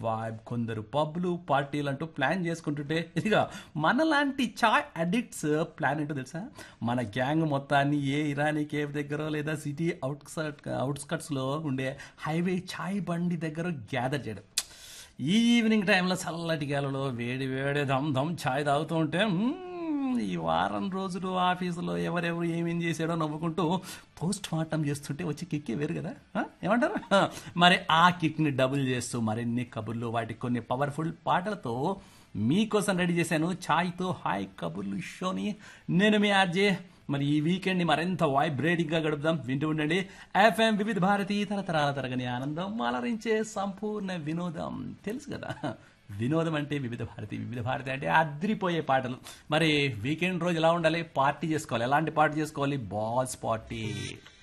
Vibe కొందరు పబ్లు పార్టీలు అంటూ ప్లాన్ చేసుకుంటుంటే ఇదిగా మనలాంటి చాయ్ అడిక్ట్స్ ప్లాన్ ఏంటో తెలుసా మన గ్యాంగ్ మొత్తాన్ని ఏ ఇరానీ కేఫ్ దగ్గర లేదా సిటీ అవుట్స్కట్ అవుట్స్కట్స్లో ఉండే హైవే చాయ్ బండి దగ్గర గ్యాదర్ చేయడం ఈ ఈవినింగ్ టైంలో చల్లటి గాలలో వేడి వేడి దమ్ దమ్ ఛాయ్ తాగుతూ ఉంటే మ్మ్, ఈ వారం రోజులు ఆఫీసులో ఎవరెవరు ఏమేం చేశాడో నవ్వుకుంటూ పోస్ట్ మార్టం చేస్తుంటే వచ్చి కిక్కే వేరు కదా ఆ? ఏమంటారు ఆ, మరి ఆ కిక్ని డబుల్ చేస్తూ మరిన్ని కబుర్లు వాటి కొన్ని పవర్ఫుల్ పాటలతో మీకోసం రెడీ చేశాను ఛాయ్తో హాయ్ కబుర్లు షోని నేను మీ ఆర్జే మరి ఈ వీకెండ్ ని మరింత వైబ్రేటింగ్ గా గడుపుదాం వింటూ ఉండండి ఎఫ్ఎం వివిధ భారతి తరతరాల తరగని ఆనందం అలరించే సంపూర్ణ వినోదం తెలుసు కదా వినోదం అంటే వివిధ భారతి వివిధ భారతి అంటే అద్రిపోయే పాటలు మరి వీకెండ్ రోజు ఎలా ఉండాలి పార్టీ చేసుకోవాలి ఎలాంటి పార్టీ చేసుకోవాలి బాస్ పార్టీ